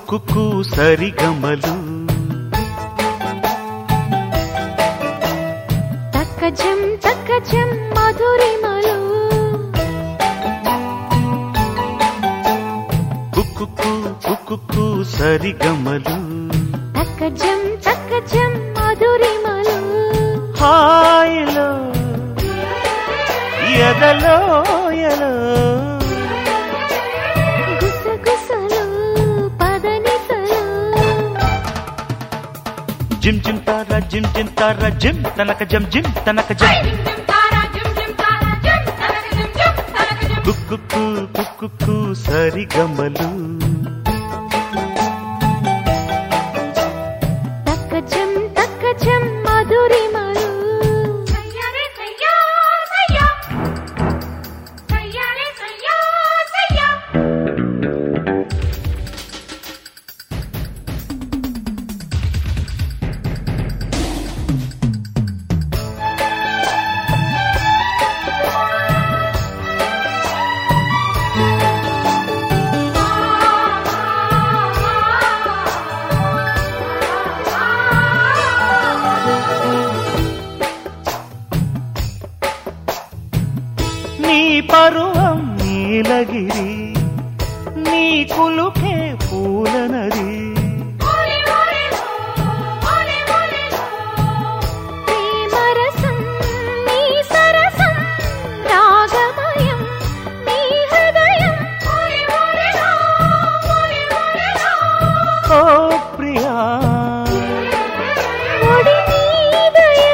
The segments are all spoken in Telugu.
కుక్కు సరిగమలు తక్కజం తక్కజం మధురిమలు కుక్కు కుక్కు సరిగమలు తక్కజం తక్కజం మధురిమలు హాయిలో ఎదలో ఎలో గుసగుసలు పదనిసలు జిమ్ జిమ్ తారా జిమ్ జిమ్ తారా జిమ్ తనక జం జిమ్ తనక జం కుక్కు కుక్కు సరిగమలు తక్కజం తక్కజం మధురిమలు నీ పరువం నీలగిరి నీ కులుకే పూలనది ప్రేమరసం నీ సరసం రాగమయం నీ హృదయం ఓ ప్రియా ఒడి నీదయా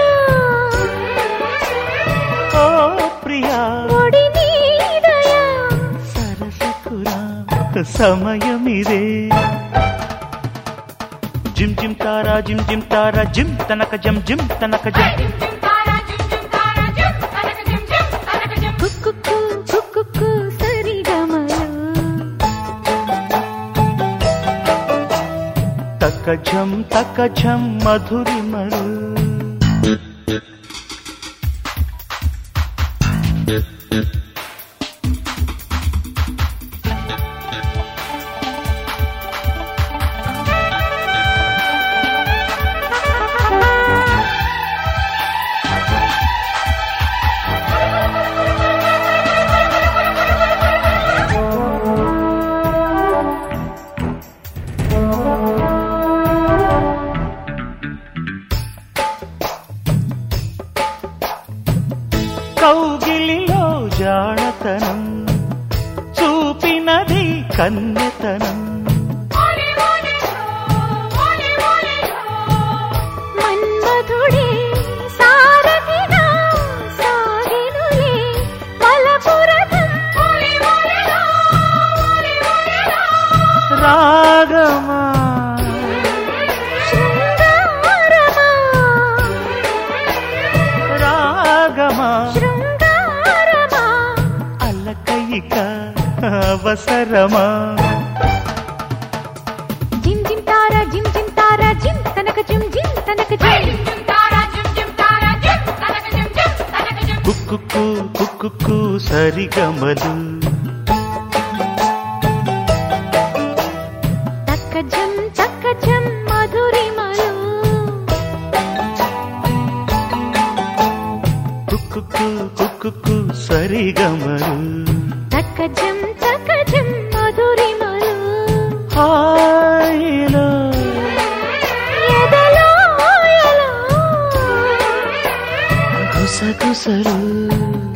ఓ ప్రియా ఒడి నీదయా సరసకురా సమయమిదే జిమ్ జిమ్ తారా జిమ్ జిమ్ తారా జిమ్ తనక జం జిమ్ తనక జం కుక్కుకు కుక్కుకు సరిగమలు తక జం తక జం మధురిమలు కౌగిలిలో జాడతనం చూపినది కన్యతనం మన్మధుడే సారథిగా సాగినులే బలపురథం రాగమా శృంగారమా రాగమా శృంగారమా అలకయిక అవసరమా జిమ్ జిమ్ తారా జిమ్ జిమ్ తారా జిమ్ తనక జిమ్ జిమ్ తనక జిమ్ కుక్కు కుక్కు సరిగమలు తక్కజం తక్కజం మధురిమలు కుక్కు కుక్కు సరిగమలు తక్కజం తక్కజం మధురిమలు హాయిలో ఎదలో ఎలో గుసగుసలు